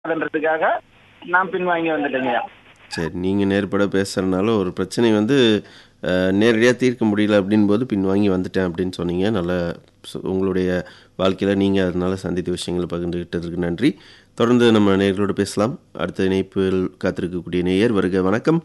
அதுன்றதுக்காக நான் பின்வாங்கி வந்துட்டேங்கய்யா சரி நீங்கள் நேர்பட பேசுகிறனால ஒரு பிரச்சனை வந்து நேரடியாக தீர்க்க முடியல அப்படின் போது பின்வாங்கி வந்துட்டேன் அப்படின்னு சொன்னீங்க நல்ல சு- உங்களுடைய வாழ்க்கையில் நீங்கள் அதனால சந்தித்த விஷயங்களை பகிர்ந்துகிட்டதுக்கு நன்றி தொடர்ந்து நம்ம நேர்களோடு பேசலாம் அடுத்த இணைப்பில் காத்திருக்கக்கூடிய நேயர் வருக வணக்கம்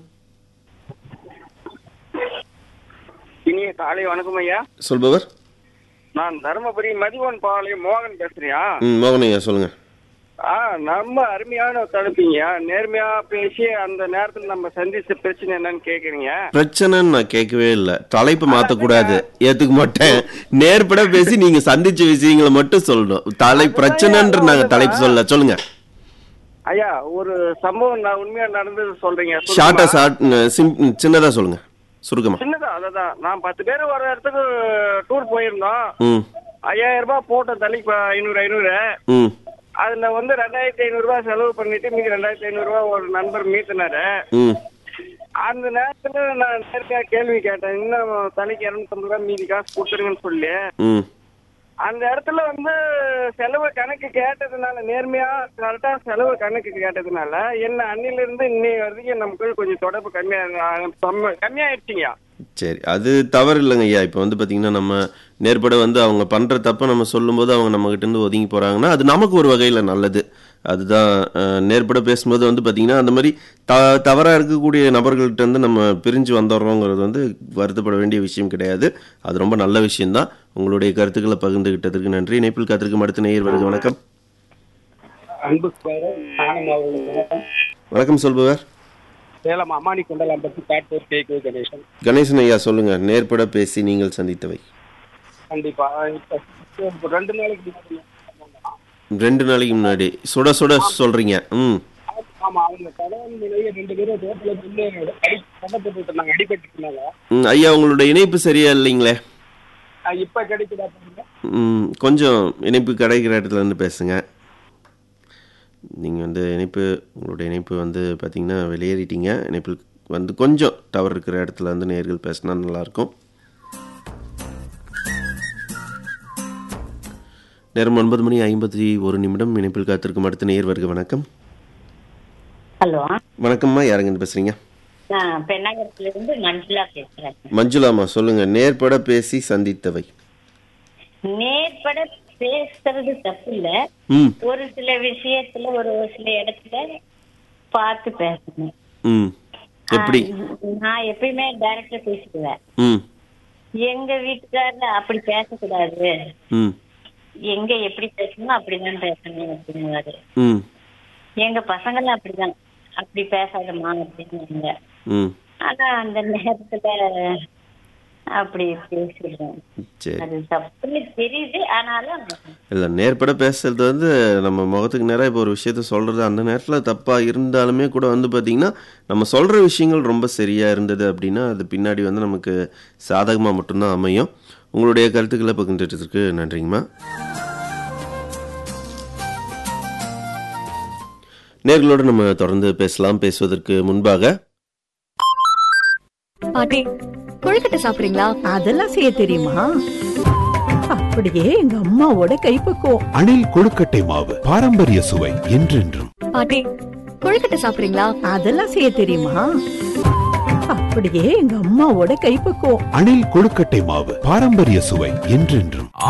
இனிய காலை வணக்கம் ஐயா சொல்பவர் நான் தருமபுரி மதிவன் பாளையம் மோகன் பேசுறியா ம் மோகனையா சொல்லுங்கள் ஆ நம்ம அருமையான தலைப்பீங்க நேர்மையா பேசி அந்த நேரத்துல நம்ம சந்திச்ச பிரச்சனை என்னன்னு கேக்குறீங்க பிரச்சனைன்னு நான் கேட்கவே இல்லை தலைப்பு மாற்றக்கூடாது ஏற்றுக்க மாட்டேன் நேர்பட பேசி நீங்கள் சந்திச்ச விஷயங்களை மட்டும் சொல்லணும் தலை பிரச்சனைன்ற நாங்கள் தலைப்பு சொல்ல சொல்லுங்க ஐயா ஒரு சம்பவம் நான் உண்மையா நடந்தது சொல்றீங்க ஷார்ட்டா சுருக்கமா? ஷார்ட் சிம் சின்னதாக சொல்லுங்க சுருக்கமா சின்னதா அதான் நான் பத்து பேர் ஒரு இடத்துக்கு டூர் போயிருந்தோம் ம் ஐயாயிரம் ரூபாய் போட்ட தலைக்கு ஐநூறு ஐநூறு ம் அதுல வந்து ரெண்டாயிரத்தி ஐநூறு ரூபாய் செலவு பண்ணிட்டு மீதி ரெண்டாயிரத்தி ஐநூறு ரூபாய் ஒரு நண்பர் மீட்டினாரு ம் அந்த நேரத்துல நான் நேரடியா கேள்வி கேட்டேன் இன்னும் தலைக்கு இருநூத்தம்பது ரூபாய் மீதி காசு கொடுத்துருங்கன்னு சொல்லி ம் அந்த இடத்துல வந்து செலவு கணக்கு கேட்டதுனால நேர்மையா கரெக்டா செலவு கணக்கு கேட்டதுனால என்ன அன்னில இருந்து இன்னை வரைக்கும் நமக்கு கொஞ்சம் தொடர்பு கம்மியா கம்மி- கம்மியாயிடுச்சுங்க சரி அது தவறு இல்லைங்க ஐயா இப்போ வந்து பார்த்தீங்கன்னா நம்ம நேர்பட வந்து அவங்க பண்ணுற தப்பை நம்ம சொல்லும்போது அவங்க நம்மகிட்ட இருந்து ஒதுங்கி போகிறாங்கன்னா அது நமக்கு ஒரு வகையில் நல்லது அதுதான் அஹ், நேர்பட பேசும்போது வந்து பார்த்தீங்கன்னா அந்த மாதிரி த தவறாக இருக்கக்கூடிய நபர்கள்ட்ட இருந்து நம்ம பிரிஞ்சு வந்துடுறோங்கிறது வந்து வருத்தப்பட வேண்டிய விஷயம் கிடையாது அது ரொம்ப நல்ல விஷயம்தான் உங்களுடைய கருத்துக்களை பகிர்ந்துகிட்டதற்கு நன்றி இணைப்பில் காத்திருக்கும் அடுத்த நேயர் வருக வணக்கம் அன்பு நானும் அவர்களுக்கு வணக்கம் சொல்பவர் சேலம் அம்மானி கொண்டலாம் பற்றி காட்டூர் கேக்கு கணேசன் கணேசன் ஐயா சொல்லுங்க நேர்பட பேசி நீங்கள் சந்தித்தவை கண்டிப்பா இப்ப இப்ப ரெண்டு நாளைக்கு முன்னாடி ரெண்டு நாளைக்கு முன்னாடி சுட சுட சொல்றீங்க ம் ஆமா அவங்க கணவன் மனைவி ரெண்டு பேரும் ரோட்ல வந்து அடி சண்டை போட்டுட்டு இருந்தாங்க அடிபட்டு இருந்தாங்க ம், ஐயா உங்களுடைய இணைப்பு சரியா இல்லைங்களே அஹ் இப்ப கிடைக்குதா பாருங்க ம், கொஞ்சம் இணைப்பு கிடைக்கிற இடத்துல இருந்து பேசுங்க நீங்கள் வந்து இணைப்பு உங்களுடைய இணைப்பு வந்து பார்த்தீங்கன்னா வெளியேறிட்டீங்க இணைப்பில் வந்து கொஞ்சம் டவர் இருக்கிற இடத்துல வந்து நேர்கள் பேசினா நல்லாயிருக்கும் நேரம் ஒன்பது மணி ஐம்பத்தி ஒரு நிமிடம் இணைப்பில் காத்திருக்கும் அடுத்த நேர் வருக வணக்கம் ஹலோ வணக்கம்மா யாருங்க பேசுறீங்க நான் பெண்ணாகரத்துல இருந்து மஞ்சுளா பேசுறேன் மஞ்சுளாமா சொல்லுங்க நேர்பட பேசி சந்தித்தவை நேர்பட பேசுறது தப்பு இல்ல ம் ஒரு சில விஷயத்துல ஒரு சில இடத்துல பார்த்து பேசணும் ம் எப்படி ஆஹ் நான் எப்பயுமே டைரக்டா பேசிக்குவேன் ம் எங்க வீட்டுக்காரர் அப்படி பேசக்கூடாது ம் எங்க எப்படி பேசணும் அப்படிதான் பேசணும் அப்படிங்குவாரு ம் எங்க பசங்களும் அப்படிதான் அப்படி பேசாதம்மா அப்படிங்குவாங்க ம் ஆனா அந்த நேரத்துல அப்படி பேசிடுவேன் சரி அது தப்புன்னு தெரியுது ஆனாலும் இல்லை நேர்பட பேசுறது வந்து நம்ம முகத்துக்கு நேராக இப்போ ஒரு விஷயத்த சொல்கிறது அந்த நேரத்தில் தப்பாக இருந்தாலுமே கூட வந்து பார்த்திங்கன்னா நம்ம சொல்கிற விஷயங்கள் ரொம்ப சரியாக இருந்தது அப்படின்னா அது பின்னாடி வந்து நமக்கு சாதகமாக மட்டும்தான் அமையும் உங்களுடைய கருத்துக்களை பகிர்ந்துட்டதுக்கு நன்றிங்கம்மா நேர்களோடு நம்ம தொடர்ந்து பேசலாம் பேசுவதற்கு முன்பாக பாட்டி கொழுக்கட்டை சாப்பிடுறீங்களா அதெல்லாம் செய்ய தெரியுமா அப்படியே எங்க அம்மாவோட கைப்பக்குவம் அணில் கொழுக்கட்டை மாவு பாரம்பரிய சுவை என்றென்றும் பாட்டி கொழுக்கட்டை சாப்பிடுறீங்களா அதெல்லாம் செய்ய தெரியுமா அப்படியே எங்க அம்மாவோட கைப்பக்குவம் அணில் கொழுக்கட்டை மாவு பாரம்பரிய சுவை என்றென்றும்